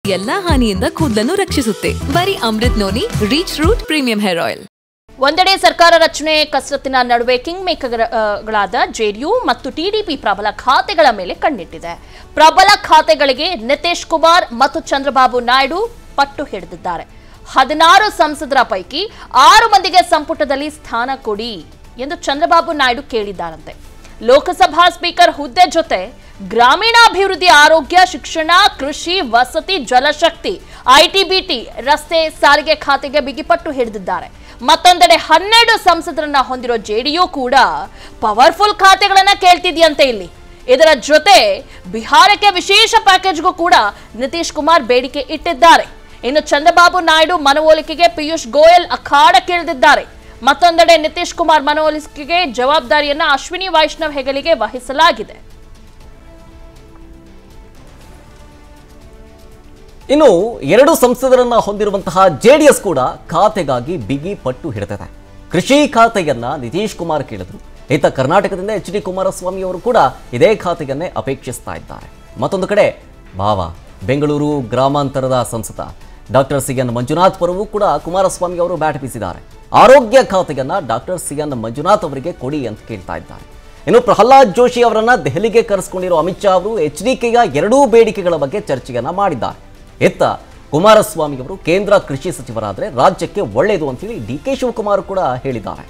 ಎಲ್ಲಾ ಹಾನಿಯಿಂದ ಕೂದಲನ್ನು ರಕ್ಷಿಸುತ್ತೆ ಬರೀ Amrut noni reach root premium hair oil ಒಂದೆಡೆ ಸರ್ಕಾರ ರಚನೆ ಕಸರತ್ತಿನ ನಡುವೆ ಕಿಂಗ್ ಮೇಕರ್ಗಳಾದ ಜೆಡಿಯು ಮತ್ತು ಟಿಡಿಪಿ ಪ್ರಬಲ ಖಾತೆಗಳ ಮೇಲೆ ಕಣ್ಣಿಟ್ಟಿದೆ ಪ್ರಬಲ ಖಾತೆಗಳಿಗೆ ನಿತೀಶ್ ಕುಮಾರ್ ಮತ್ತು ಚಂದ್ರಬಾಬು ನಾಯ್ಡು ಪಟ್ಟು ಹಿಡಿದಿದ್ದಾರೆ ಹದಿನಾರು ಸಂಸದರ ಪೈಕಿ ಆರು ಮಂದಿಗೆ ಸಂಪುಟದಲ್ಲಿ ಸ್ಥಾನ ಕೊಡಿ ಎಂದು ಚಂದ್ರಬಾಬು ನಾಯ್ಡು ಕೇಳಿದ್ದಾರಂತೆ ಲೋಕಸಭಾ ಸ್ಪೀಕರ್ ಹುದ್ದೆ ಜೊತೆ ಗ್ರಾಮೀಣಾಭಿವೃದ್ಧಿ ಆರೋಗ್ಯ ಶಿಕ್ಷಣ ಕೃಷಿ ವಸತಿ ಜಲಶಕ್ತಿ ಐಟಿ ಬಿಟಿ ರಸ್ತೆ ಸಾರಿಗೆ ಖಾತೆಗೆ ಬಿಗಿಪಟ್ಟು ಹಿಡಿದಿದ್ದಾರೆ ಮತ್ತೊಂದೆಡೆ ಹನ್ನೆರಡು ಸಂಸದರನ್ನ ಹೊಂದಿರೋ ಜೆಡಿಯು ಕೂಡ ಪವರ್ಫುಲ್ ಖಾತೆಗಳನ್ನ ಕೇಳ್ತಿದ್ಯಂತೆ ಇಲ್ಲಿ ಇದರ ಜೊತೆ ಬಿಹಾರಕ್ಕೆ ವಿಶೇಷ ಪ್ಯಾಕೇಜ್ಗೂ ಕೂಡ ನಿತೀಶ್ ಕುಮಾರ್ ಬೇಡಿಕೆ ಇಟ್ಟಿದ್ದಾರೆ ಇನ್ನು ಚಂದ್ರಬಾಬು ನಾಯ್ಡು ಮನವೊಲಿಕೆಗೆ ಪಿಯೂಷ್ ಗೋಯಲ್ ಅಖಾಡಕ್ಕಿಳಿದಿದ್ದಾರೆ ಮತ್ತೊಂದೆಡೆ ನಿತೀಶ್ ಕುಮಾರ್ ಮನವೊಲಿಕೆಗೆ ಜವಾಬ್ದಾರಿಯನ್ನ ಅಶ್ವಿನಿ ವೈಷ್ಣವ್ ಹೆಗಲಿಗೆ ವಹಿಸಲಾಗಿದೆ ಇನ್ನು ಎರಡು ಸಂಸದರನ್ನ ಹೊಂದಿರುವಂತಹ ಜೆಡಿಎಸ್ ಕೂಡ ಖಾತೆಗಾಗಿ ಬಿಗಿ ಪಟ್ಟು ಹಿಡಿದಿದೆ ಕೃಷಿ ಖಾತೆಯನ್ನ ನಿತೀಶ್ ಕುಮಾರ್ ಕೇಳಿದ್ರು ಇತ್ತ ಕರ್ನಾಟಕದಿಂದ ಎಚ್ ಡಿ ಕುಮಾರಸ್ವಾಮಿ ಅವರು ಕೂಡ ಇದೇ ಖಾತೆಯನ್ನೇ ಅಪೇಕ್ಷಿಸ್ತಾ ಇದ್ದಾರೆ ಮತ್ತೊಂದು ಕಡೆ ಭಾವ ಬೆಂಗಳೂರು ಗ್ರಾಮಾಂತರದ ಸಂಸದ ಡಾಕ್ಟರ್ ಸಿ ಎನ್ ಮಂಜುನಾಥ್ ಪರವೂ ಕೂಡ ಕುಮಾರಸ್ವಾಮಿ ಅವರು ಬ್ಯಾಟ್ ಬೀಸಿದ್ದಾರೆ ಆರೋಗ್ಯ ಖಾತೆಯನ್ನ ಡಾಕ್ಟರ್ ಸಿ ಎನ್ ಮಂಜುನಾಥ್ ಅವರಿಗೆ ಕೊಡಿ ಅಂತ ಕೇಳ್ತಾ ಇದ್ದಾರೆ ಇನ್ನು ಪ್ರಹ್ಲಾದ್ ಜೋಶಿ ಅವರನ್ನ ದೆಹಲಿಗೆ ಕರೆಸಿಕೊಂಡಿರೋ ಅಮಿತ್ ಶಾ ಅವರು ಎಚ್ ಡಿ ಕೆಯ ಎರಡೂ ಬೇಡಿಕೆಗಳ ಬಗ್ಗೆ ಚರ್ಚೆಯನ್ನ ಮಾಡಿದ್ದಾರೆ ಎತ್ತ ಕುಮಾರಸ್ವಾಮಿ ಅವರು ಕೇಂದ್ರ ಕೃಷಿ ಸಚಿವರಾದರೆ ರಾಜ್ಯಕ್ಕೆ ಒಳ್ಳೆಯದು ಅಂತೇಳಿ ಡಿ ಕೆ ಶಿವಕುಮಾರ್ ಕೂಡ ಹೇಳಿದ್ದಾರೆ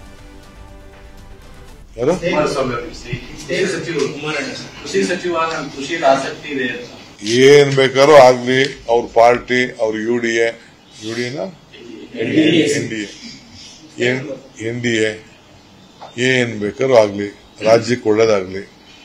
ಯಾರು ಕುಮಾರಸ್ವಾಮಿ ಅವರು ಕೃಷಿ ಸಚಿವರು ಕುಮಾರಣ್ಣ ಕೃಷಿ ಸಚಿವ ನಾನು ಕೃಷಿಯಲ್ಲಿ ಆಸಕ್ತಿ ಇದೆ ಅಂತ ಏನ್ ಬೇಕಾದ್ರೂ ಆಗ್ಲಿ ಅವ್ರ ಪಾರ್ಟಿ ಅವ್ರ U D A U D N D A ಏನ್ ಎನ್ ಡಿ ಎ ಏನ್ ಬೇಕಾದ್ರೂ ಆಗ್ಲಿ ರಾಜ್ಯಕ್ಕೆ ಒಳ್ಳೇದಾಗ್ಲಿ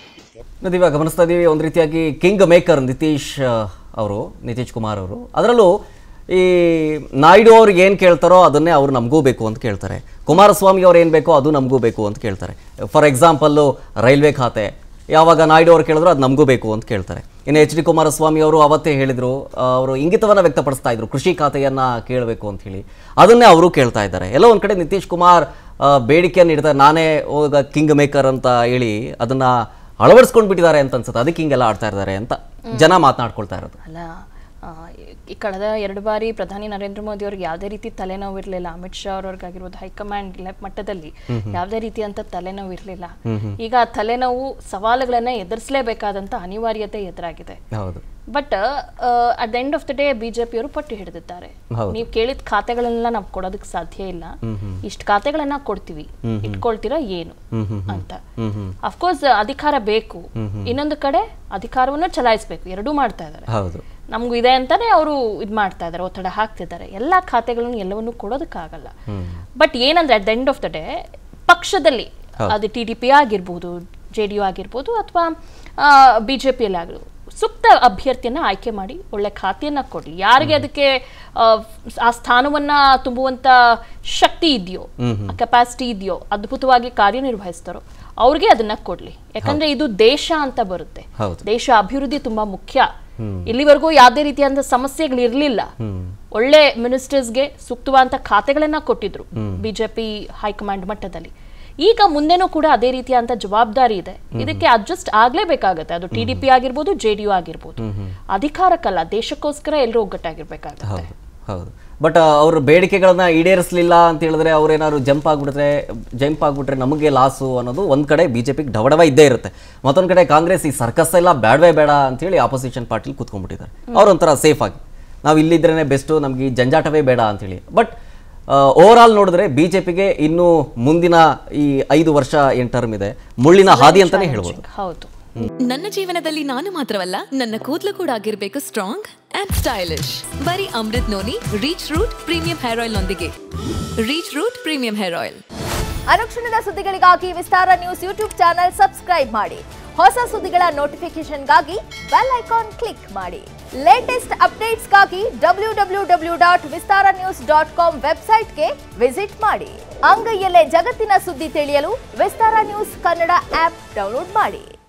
ನಾವು ಇವಾಗ ಗಮನಿಸ್ತಾ ಇದ್ದೀವಿ ಒಂದು ರೀತಿಯಾಗಿ ಕಿಂಗ್ ಮೇಕರ್ ನಿತೀಶ್ ಆ, ಅವರು ನಿತೀಶ್ ಕುಮಾರ್ ಅವರು ಅದರಲ್ಲೂ ಈ ನಾಯ್ಡು ಅವ್ರಿಗೆ ಏನು ಕೇಳ್ತಾರೋ ಅದನ್ನೇ ಅವ್ರು ನಮಗೂ ಬೇಕು ಅಂತ ಕೇಳ್ತಾರೆ ಕುಮಾರಸ್ವಾಮಿ ಅವ್ರು ಏನು ಬೇಕೋ ಅದು ನಮಗೂ ಬೇಕು ಅಂತ ಕೇಳ್ತಾರೆ ಫಾರ್ ಎಕ್ಸಾಂಪಲ್ಲು ರೈಲ್ವೆ ಖಾತೆ ಯಾವಾಗ ನಾಯ್ಡು ಅವ್ರು ಕೇಳಿದ್ರು ಅದು ನಮಗೂ ಬೇಕು ಅಂತ ಕೇಳ್ತಾರೆ ಇನ್ನು ಎಚ್ ಡಿ ಕುಮಾರಸ್ವಾಮಿ ಅವರು ಅವತ್ತೇ ಹೇಳಿದರು ಅವರು ಇಂಗಿತವನ್ನು ವ್ಯಕ್ತಪಡಿಸ್ತಾ ಇದ್ರು ಕೃಷಿ ಖಾತೆಯನ್ನು ಕೇಳಬೇಕು ಅಂತ ಹೇಳಿ ಅದನ್ನೇ ಅವರು ಕೇಳ್ತಾ ಇದ್ದಾರೆ ಎಲ್ಲೋ ಒಂದು ಕಡೆ ನಿತೀಶ್ ಕುಮಾರ್ ಆ, ಬೇಡಿಕೆಯನ್ನು ಇಡ್ತಾರೆ ನಾನೇ ಹೋಗ ಕಿಂಗ್ ಮೇಕರ್ ಅಂತ ಹೇಳಿ ಅದನ್ನ ಅಳವಡಿಸ್ಕೊಂಡು ಬಿಟ್ಟಿದ್ದಾರೆ ಅಂತ ಅನ್ಸುತ್ತೆ ಅದಕ್ಕೆ ಹಿಂಗೆಲ್ಲ ಆಡ್ತಾ ಇದ್ದಾರೆ ಅಂತ ಜನ ಮಾತನಾಡ್ಕೊಳ್ತಾ ಇರೋದು ಅಲ್ಲ ಆ, ಈ ಕಳೆದ ಎರಡು ಬಾರಿ ಪ್ರಧಾನಿ ನರೇಂದ್ರ ಮೋದಿ ಅವ್ರಿಗೆ ಯಾವುದೇ ರೀತಿ ತಲೆನೋವು ಇರಲಿಲ್ಲ ಅಮಿತ್ ಶಾ ಅವ್ರವ್ರಿಗಾಗಿರ್ಬೋದು ಹೈಕಮಾಂಡ್ ಲೆ- ಮಟ್ಟದಲ್ಲಿ ಯಾವುದೇ ರೀತಿಯಂತ ತಲೆನೋವು ಇರಲಿಲ್ಲ ಈಗ ಆ ತಲೆನೋವು ಸವಾಲುಗಳನ್ನ ಎದುರಿಸಲೇಬೇಕಾದಂತ ಅನಿವಾರ್ಯತೆ ಎದುರಾಗಿದೆ ಹೌದು but at the end of the day ಬಿಜೆಪಿಯವರು ಪಟ್ಟು ಹಿಡಿದಿದ್ದಾರೆ ಹೌದು. ನೀವು ಕೇಳಿದ ಖಾತೆಗಳನ್ನೆಲ್ಲ ನಾವು ಕೊಡೋದಕ್ಕೆ ಸಾಧ್ಯ ಇಲ್ಲ ಇಷ್ಟು ಖಾತೆಗಳನ್ನ ಕೊಡ್ತೀವಿ ಇಟ್ಕೊಳ್ತೀರಾ ಏನು ಅಂತ ಅಫ್ಕೋರ್ಸ್ ಅಧಿಕಾರ ಬೇಕು ಇನ್ನೊಂದು ಕಡೆ ಅಧಿಕಾರವನ್ನು ಚಲಾಯಿಸಬೇಕು ಎರಡೂ ಮಾಡ್ತಾ ಇದ್ದಾರೆ ಹೌದು ನಮಗೂ ಇದೆ ಅಂತಾನೆ ಅವರು ಇದು ಮಾಡ್ತಾ ಇದ್ದಾರೆ ಒತ್ತಡ ಹಾಕ್ತಿದ್ದಾರೆ ಎಲ್ಲಾ ಖಾತೆಗಳನ್ನು ಎಲ್ಲವನ್ನೂ ಕೊಡೋದಕ್ಕಾಗಲ್ಲ ಬಟ್ ಏನಂದ್ರೆ at the end of the day ಪಕ್ಷದಲ್ಲಿ ಅದು ಟಿ ಡಿ ಪಿ ಆಗಿರ್ಬೋದು ಜೆ ಡಿ ಯು ಆಗಿರ್ಬೋದು ಅಥವಾ ಬಿಜೆಪಿಯಲ್ಲಿ ಆಗಿರ್ಬೋದು ಸೂಕ್ತ ಅಭ್ಯರ್ಥಿಯನ್ನ ಆಯ್ಕೆ ಮಾಡಿ ಒಳ್ಳೆ ಖಾತೆಯನ್ನ ಕೊಡಿ ಯಾರಿಗೆ ಅದಕ್ಕೆ ಆ, ಆ ಸ್ಥಾನವನ್ನ ತುಂಬುವಂತ ಶಕ್ತಿ ಇದೆಯೋ ಕೆಪಾಸಿಟಿ ಇದೆಯೋ ಅದ್ಭುತವಾಗಿ ಕಾರ್ಯನಿರ್ವಹಿಸ್ತಾರೋ ಅವ್ರಿಗೆ ಅದನ್ನ ಕೊಡ್ಲಿ ಯಾಕಂದ್ರೆ ಇದು ದೇಶ ಅಂತ ಬರುತ್ತೆ ಹೌದು. ದೇಶ ಅಭಿವೃದ್ಧಿ ತುಂಬಾ ಮುಖ್ಯ ಇಲ್ಲಿವರೆಗೂ ಯಾವುದೇ ರೀತಿಯಾದ ಸಮಸ್ಯೆಗಳು ಇರಲಿಲ್ಲ ಒಳ್ಳೆ ಮಿನಿಸ್ಟರ್ಸ್ಗೆ ಸೂಕ್ತವಾದಂತ ಖಾತೆಗಳನ್ನ ಕೊಟ್ಟಿದ್ರು ಬಿಜೆಪಿ ಹೈಕಮಾಂಡ್ ಮಟ್ಟದಲ್ಲಿ ಈಗ ಮುಂದೆನೂ ಕೂಡ ಅದೇ ರೀತಿಯಾದಂತ ಜವಾಬ್ದಾರಿ ಇದೆ ಇದಕ್ಕೆ ಅಡ್ಜಸ್ಟ್ ಆಗ್ಲೇಬೇಕಾಗತ್ತೆ ಅದು ಟಿ ಡಿ ಪಿ ಆಗಿರ್ಬೋದು ಜೆ ಡಿ ಯು ಆಗಿರ್ಬೋದು ಅಧಿಕಾರಕ್ಕಲ್ಲ ದೇಶಕ್ಕೋಸ್ಕರ ಎಲ್ಲರೂ ಒಗ್ಗಟ್ಟಾಗಿರ್ಬೇಕಾಗತ್ತೆ ಹೌದು ಹೌದು ಬಟ್ ಅವ್ರ ಬೇಡಿಕೆಗಳನ್ನ ಈಡೇರಿಸಲಿಲ್ಲ ಅಂತ ಹೇಳಿದ್ರೆ ಅವ್ರೇನಾದ್ರು ಜಂಪ್ ಆಗ್ಬಿಟ್ರೆ ಜಂಪ್ ಆಗ್ಬಿಟ್ರೆ ನಮಗೆ ಲಾಸು ಅನ್ನೋದು ಒಂದ್ ಕಡೆ ಬಿಜೆಪಿಗೆ ಡವಡವ ಇದ್ದೇ ಇರುತ್ತೆ ಮತ್ತೊಂದ್ ಕಡೆ ಕಾಂಗ್ರೆಸ್ ಈ ಸರ್ಕಸ್ ಎಲ್ಲ ಬೇಡವೇ ಬೇಡ ಅಂತೇಳಿ ಆಪೋಸಿಷನ್ ಪಾರ್ಟಿಲಿ ಕೂತ್ಕೊಂಡ್ಬಿಟ್ಟಿದ್ದಾರೆ ಅವ್ರೊಂಥರ ಸೇಫ್ ಆಗಿ ನಾವು ಇಲ್ಲಿದ್ರೇ ಬೆಸ್ಟು ನಮ್ಗೆ ಈ ಜಂಜಾಟವೇ ಬೇಡ ಅಂತೇಳಿ ಬಟ್ ಓವರ್ ಆಲ್ ನೋಡಿದ್ರೆ ಬಿಜೆಪಿಗೆ ಇನ್ನು ಮುಂದಿನ ಈ ಐದು ವರ್ಷ ಏನ್ ಟರ್ಮ್ ಇದೆ ಮುಳ್ಳಿನ ಹಾದಿ ಅಂತಾನೆ ಹೇಳ್ಬೋದು ಹೌದು ನನ್ನ ಜೀವನದಲ್ಲಿ ನಾನು ಮಾತ್ರವಲ್ಲ ನನ್ನ ಕೂದಲು ಕೂಡ ಆಗಿರ್ಬೇಕು ಸ್ಟ್ರಾಂಗ್ ಅಂಡ್ ಸ್ಟೈಲಿಶ್ ಬರೀ Amrut noni reach root premium hair oil ನೊಂದಿಗೆ reach root premium hair oil ಅನುಕ್ಷಣದ ಸುದ್ದಿಗಳಿಗಾಗಿ Vistara news YouTube channel subscribe ಮಾಡಿ ಹೊಸ ಸುದ್ದಿಗಳ ನೋಟಿಫಿಕೇಶನ್ಗಾಗಿ ಬೆಲ್ ಐಕಾನ್ ಕ್ಲಿಕ್ ಮಾಡಿ ಲೇಟೆಸ್ಟ್ ಅಪ್ಡೇಟ್ಸ್ಗಾಗಿ W W W dot Vistara news dot com ವೆಬ್ಸೈಟ್ಗೆ ವಿಸಿಟ್ ಮಾಡಿ ಅಂಗೈಯಲ್ಲೇ ಜಗತ್ತಿನ ಸುದ್ದಿ ತಿಳಿಯಲು Vistara news Kannada app download ಮಾಡಿ